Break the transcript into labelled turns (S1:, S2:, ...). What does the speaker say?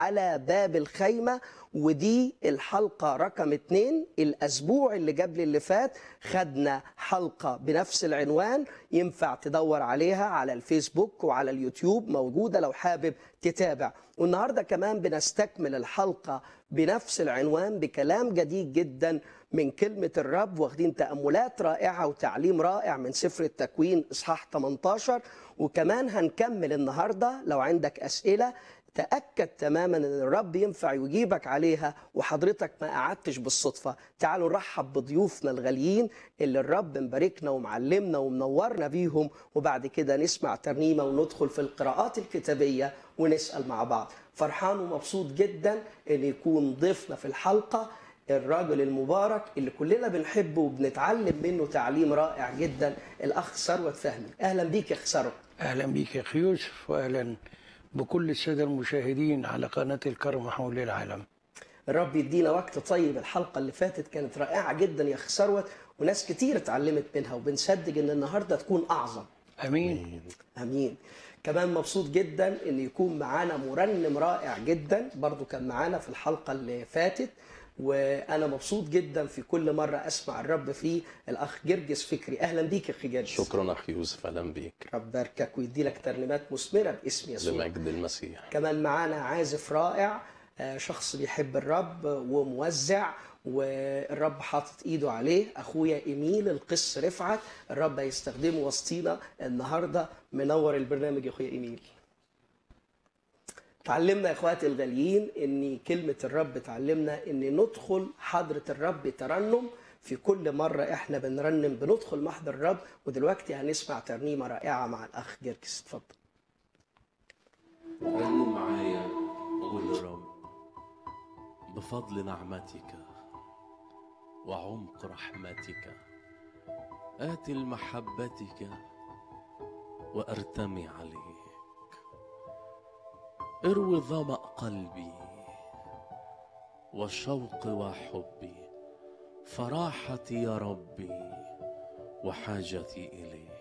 S1: على باب الخيمة ودي الحلقة رقم اتنين الأسبوع اللي قبل اللي فات خدنا حلقة بنفس العنوان ينفع تدور عليها على الفيسبوك وعلى اليوتيوب موجودة لو حابب تتابع والنهاردة كمان بنستكمل الحلقة بنفس العنوان بكلام جديد جدا من كلمة الرب واخدين تأملات رائعة وتعليم رائع من سفر التكوين إصحاح 18 وكمان هنكمل النهاردة لو عندك أسئلة تأكد تماما أن الرب ينفع يجيبك عليها وحضرتك ما قعدتش بالصدفة تعالوا نرحب بضيوفنا الغاليين اللي الرب مباركنا ومعلمنا ومنورنا بيهم وبعد كده نسمع ترنيمة وندخل في القراءات الكتابية ونسأل مع بعض فرحان ومبسوط جدا أن يكون ضيفنا في الحلقة الراجل المبارك اللي كلنا بنحبه وبنتعلم منه تعليم رائع جدا الاخ ثروت فهمي اهلا بيك يا اخ ثروت
S2: اهلا بيك يا اخي يوسف واهلا بكل الساده المشاهدين على قناه الكرم حول العالم
S1: الرب يدينا وقت طيب الحلقه اللي فاتت كانت رائعه جدا يا اخ ثروت وناس كتير اتعلمت منها وبنصدق ان النهارده تكون اعظم
S2: امين
S1: امين كمان مبسوط جدا ان يكون معانا مرنم رائع جدا برضو كان معانا في الحلقه اللي فاتت وانا مبسوط جدا في كل مره اسمع الرب فيه الاخ جرجس فكري اهلا بيك يا اخي جرجس
S3: شكرا اخي يوسف اهلا بيك
S1: رب يباركك ويدي لك ترنيمات مثمره باسم يسوع
S3: لمجد المسيح
S1: كمان معانا عازف رائع آه، شخص بيحب الرب وموزع والرب حاطط ايده عليه اخويا ايميل القس رفعت الرب هيستخدمه وسطينا النهارده منور البرنامج يا اخويا ايميل تعلمنا يا اخواتي الغاليين ان كلمه الرب تعلمنا ان ندخل حضره الرب ترنم في كل مره احنا بنرنم بندخل محضر الرب ودلوقتي هنسمع ترنيمه رائعه مع الاخ جركس اتفضل
S4: رنم معايا وقول للرب بفضل نعمتك وعمق رحمتك آتي لمحبتك وأرتمي عليك اروي ظمأ قلبي وشوقي وحبي فراحتي يا ربي وحاجتي إليك